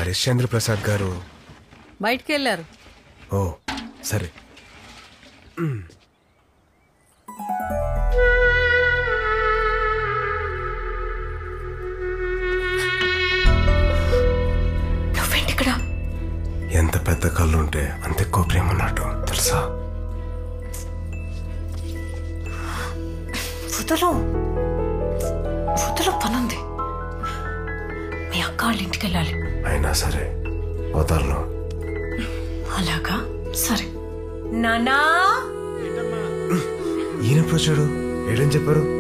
హరిశ్చంద్ర ప్రసాద్ గారు బయటికి వెళ్ళారు ఓ సరే నువ్వేంటి ఇక్కడ ఎంత పెద్ద కళ్ళు ఉంటే అంత ఎక్కువ ప్రేమ ఉన్నట్టు తెలుసా వదలు వదలు పనుంది మీ అక్క వాళ్ళ ఇంటికి వెళ్ళాలి అయినా సరే వదలను అలాగా సరే నానా ఈయనప్పుడు చూడు ఏడని చెప్పారు